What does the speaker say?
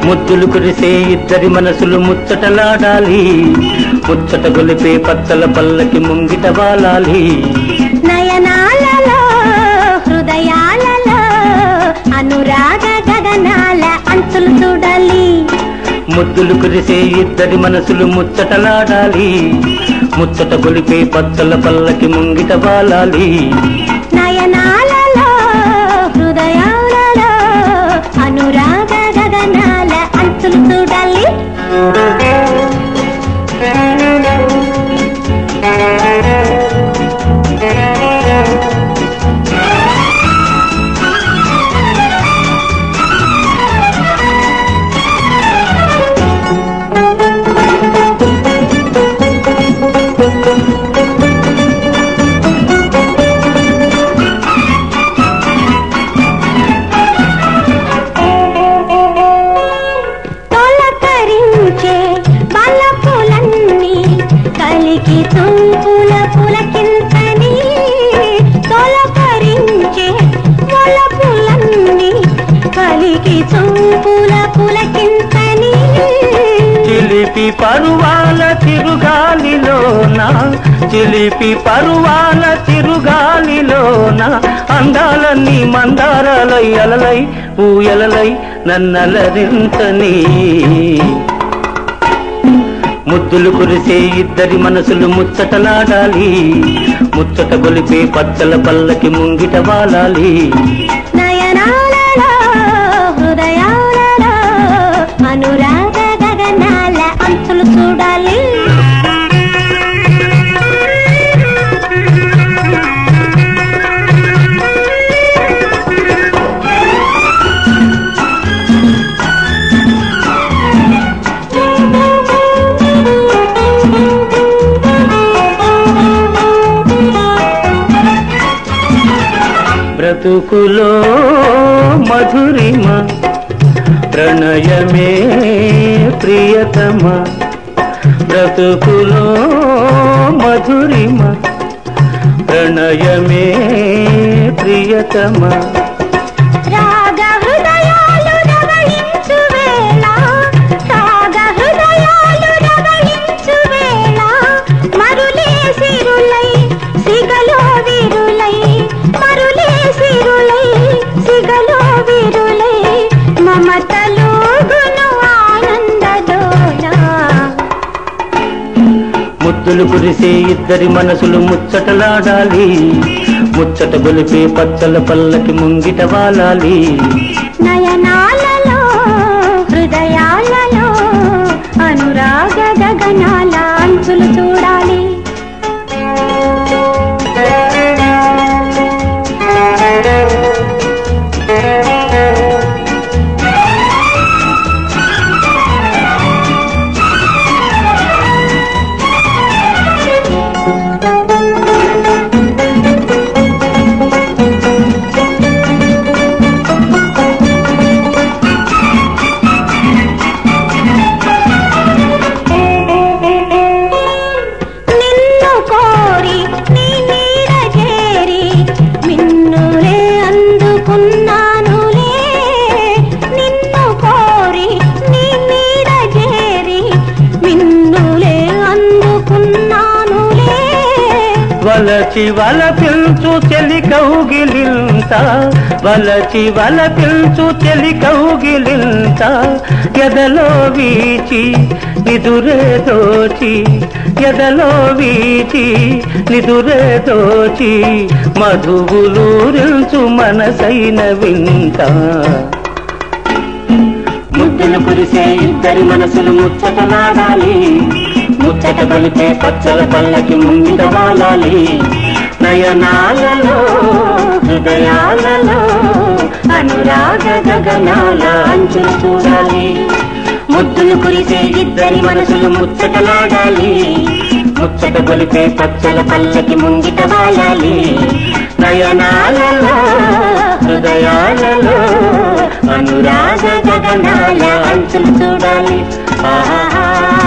ముద్దులు కురిసే ఇద్దరి మనసులు ముచ్చటలాడాలి ముచ్చట గొలిపే పచ్చల పల్లకి ముంగిట వాలాలి నయనాలలో హృదయాలలో అనురాగ గగనాల అంచులు చూడాలి ముద్దులు కురిసే ఇద్దరి మనసులు ముచ్చటలాడాలి ముచ్చట గొలిపే పచ్చల పల్లకి ముంగిట వాలాలి నయనాలలో హృదయాలలో అనురాగ గగనాల అంచులు చూడాలి తొలకరించే బలపులన్నీ కలికి తుంపుల పులకింతని తొలకరించే బలపులన్నీ కలికి తుంపుల పులకింతని చిలిపి పరువాల తిరుగాలిలోన చిలిపి పరువాల తిరుగాలిలోన అందాలన్నీ మందారాలై అలలై ఊయలలై నన్నలరించని ముద్దులు కురిసే ఇద్దరి మనసులు ముచ్చటలాడాలి ముచ్చట గొలిపే పచ్చల పల్లకి ముంగిట వాలాలి నయనాలలో హృదయాలలో అనురాగ గగనాల అంచులు చూడాలి బ్రతుకులో మధురిమ ప్రణయమే ప్రియతమ బ్రతుకులో మధురిమ ప్రణయమే ప్రియతమ రాగ హృదయాలు రవళించు వేళ రాగ హృదయాలు రవళించు వేళ మరులే సిరులై సిగలో విరులై మరులే సిరులై సిగలో విరులై మమతలో గును ఆనందలోనా ముద్దులు కురిసే ఇద్దరి మనసులు ముచ్చటలాడాలి ముచ్చట గొలిపే పచ్చల పల్లకి ముంగిట వాలాలి నయనాలలో హృదయాలలో అనురాగ గగనాల అంచులు చూడాలి నిన్ను కోరి నీ నీడ చేరి మిన్నులే అందుకున్నానులే నిన్ను కోరి నీ నీడ చేరి మిన్నులే అందుకున్నానులే వలచి వల పిల్చు చెలి కౌగిలింత వలచి వల పిల్చు చెలి కౌగిలింత ఎదలో వీచి నిదురే దోచి ఎదలో వీచి నిదురే దోచి మధువులూరించు మనసైన వింత ముద్దులు కురిసే ఇద్దరి మనసులు ముచ్చటలాడాలి ముచ్చట కలిపే పచ్చల పల్లకి ముంగిట వాలాలి నయనాలలో హృదయాలలో అనురాగ గగనాల అంచులు చూడాలి ముద్దులు కురిసే ఇద్దరి మనసులు ముచ్చటలాడాలి ముచ్చట గొలిపే పచ్చల పల్లకి ముంగిట వాలాలి నయనాలలో హృదయాలలో అనురాగ గగనాల అంచులు చూడాలి ఆహా